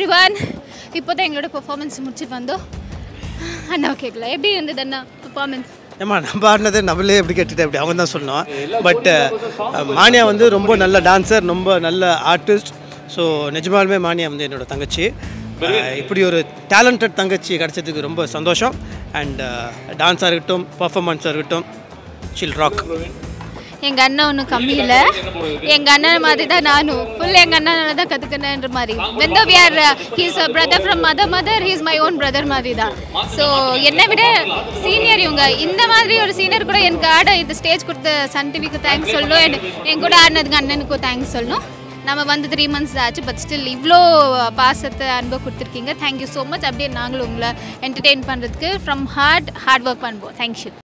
one இப்போ தான் எங்களோட பெர்ஃபார்மன்ஸ் முடிச்சுட்டு வந்தோம் அண்ணா கேட்கல எப்படி இருந்தது அண்ணா பெர்ஃபார்மன்ஸ் ஏம்மா நம்ம ஆடினது நம்மளே எப்படி கேட்டுட்டு அப்படி அவங்க தான் சொன்னோம் பட் மானியா வந்து ரொம்ப நல்ல டான்சர் ரொம்ப நல்ல ஆர்டிஸ்ட் ஸோ நிஜமாலுமே மானியா வந்து என்னோட தங்கச்சி அஹ், இப்படி ஒரு டேலண்டட் தங்கச்சி கிடச்சதுக்கு ரொம்ப சந்தோஷம் அண்ட் டான்ஸாக இருக்கட்டும் பர்ஃபார்மன்ஸாக இருக்கட்டும் ஷில் ராக் எங்கள் அண்ணன் ஒன்றும் கம்மி இல்லை எங்கள் அண்ணன் மாதிரி தான் நானும் ஃபுல் எங்கள் அண்ணனால தான் கற்றுக்கினேன்ற மாதிரி வெந்தோ we are he's brother from mother mother he's my own brother மாதிரி தான் ஸோ என்னை விட சீனியர் இவங்க இந்த மாதிரி ஒரு சீனியர் கூட எனக்கு ஆட இந்த ஸ்டேஜ் கொடுத்த சன் டிவிக்கு தேங்க்ஸ் சொல்லணும் என் என் கூட ஆடினதுக்கு அண்ணனுக்கும் தேங்க்ஸ் சொல்லணும் நம்ம வந்து த்ரீ மந்த்ஸ் ஆச்சு பட் ஸ்டில் இவ்வளோ பாசத்தை அன்பை கொடுத்துருக்கீங்க தேங்க்யூ ஸோ மச் அப்படியே நாங்களும் உங்களை என்டர்டெயின் பண்ணுறதுக்கு ஃப்ரம் ஹார்ட் ஹார்ட் ஒர்க் பண்ணுவோம் தேங்க்யூ